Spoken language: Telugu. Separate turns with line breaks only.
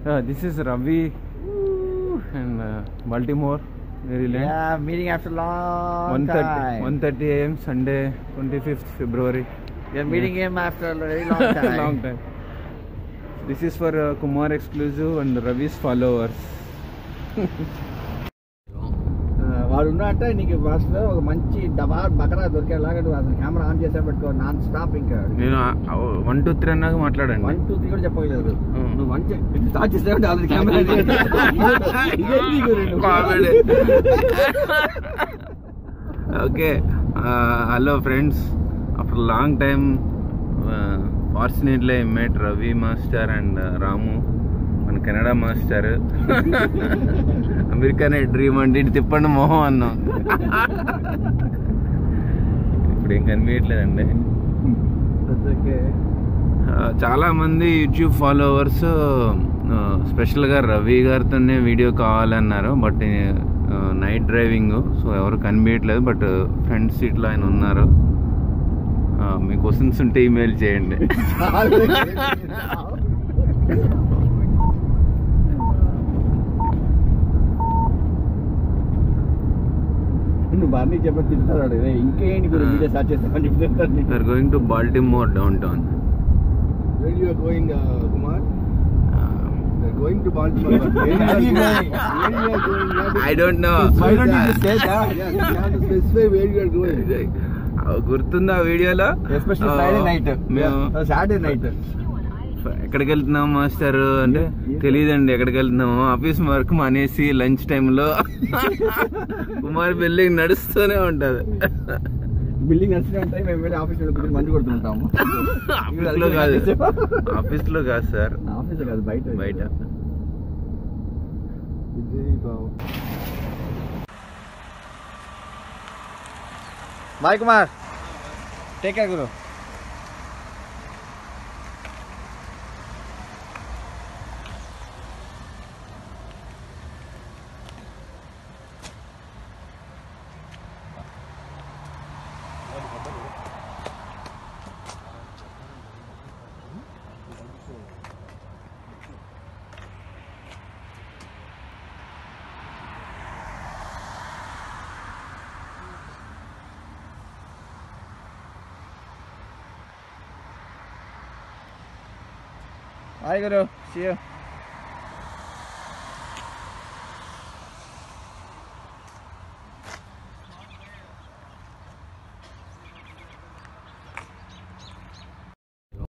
Uh, this is Ravi in uh, Baltimore, Maryland.
Yeah, meeting after long
1:30
time.
1:30 a.m. Sunday, 25th February.
You're meeting him after a very long time.
Long time. This is for uh, Kumar exclusive and Ravi's followers.
ఆ, వాడు ఉన్నట్టే నీకు ఫస్ట్ ఒక మంచి డబా బకరా దొరికేలాగా నువ్వు అసలు కెమెరా ఆన్ చేసా పెట్టుకో నాన్ స్టాప్ ఇంకా
నేను వన్ టూ త్రీ అన్నాక మాట్లాడండి
వన్ టూ త్రీ కూడా చెప్పగలేదు
Hmm.
నువ్వు వన్ స్టార్ట్ చేసావంటే already camera
comedy okay hello friends after long time fortunately I met Ravi master and Ramu మన కెనడా మాస్టర్ అమెరికానే డ్రీమ్ అంటే ఇటు తిప్పండి మొహం అన్నాం ఇప్పుడు ఏం కనిపించట్లేదండి ఆ, చాలా మంది యూట్యూబ్ ఫాలోవర్స్ స్పెషల్గా రవి గారితోనే వీడియో కావాలన్నారు బట్ నైట్ డ్రైవింగ్ సో ఎవరు కనిపించట్లేదు బట్ ఫ్రంట్ సీట్లో ఆయన ఉన్నారు ఆ, మీ క్వశ్చన్స్ ఉంటే ఈమెయిల్ చేయండి
నువ్వు బాగా చెప్పి తింటాడు ఇంకేంటి గురించి వీడియో స్టార్ట్ చేస్తామని చెప్తాను
are going to Baltimore downtown
Where you are going, uh, Kumar? We are going to Baltimore. but Where
Where are you
Where
going?
you are going? You have to-
I don't know
Why don't you just say that?
Yes, you have to specify where you are going.
గుర్తుందా ఆ వీడియోలో
ఎస్పెషల్లీ ఫ్రైడే నైట్
మేము
సాటర్డే నైట్
ఎక్కడికి వెళ్తున్నాం మాస్టర్ అంటే తెలియదండి ఎక్కడికి వెళ్తున్నాము ఆఫీస్ వర్క్ మానేసి లంచ్ టైంలో కుమార్ బిల్డింగ్ నడుస్తూనే ఉంటది
బిల్డింగ్ నడిచిన ఉంటాయి మేము వెళ్ళి ఆఫీస్ కూర్చొని మందు కొడుతుంటాము
ఆఫీస్ లో కాదు ఆఫీస్ లో కాదు సార్
ఆఫీస్ కాదు బయట
బయట
బాయ్ కుమార్ టేక్ కేర్ గురు బాయ్ గురు సీ యూ